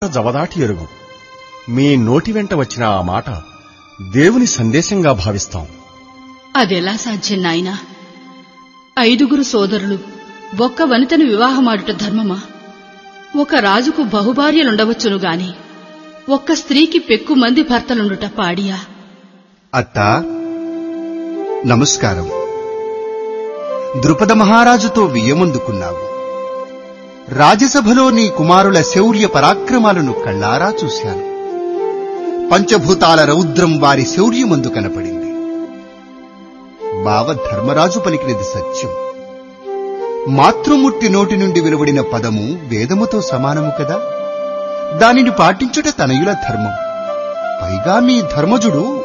జవదాటి ఎరుగు మీ నోటి వెంట వచ్చిన ఆ మాట దేవుని సందేశంగా భావిస్తాం అదెలా సాధ్యం నాయనా ఐదుగురు సోదరులు ఒక్క వనితను వివాహమాడుట ధర్మమా ఒక రాజుకు బహుభార్యలుండవచ్చును గాని ఒక్క స్త్రీకి పెక్కు మంది భర్తలుండుట పాడియా అత్తా నమస్కారం ద్రుపద మహారాజుతో వియ్యమందుకున్నావు రాజ్యసభలో నీ కుమారుల శౌర్య పరాక్రమాలను కళ్ళారా చూశాను పంచభూతాల రౌద్రం వారి శౌర్యమందు కనపడింది బావ ధర్మరాజు పలికినది సత్యం మాతృమూర్తి నోటి నుండి వెలువడిన పదము వేదముతో సమానము కదా దానిని పాటించుట తనయుల ధర్మం పైగా మీ ధర్మజుడు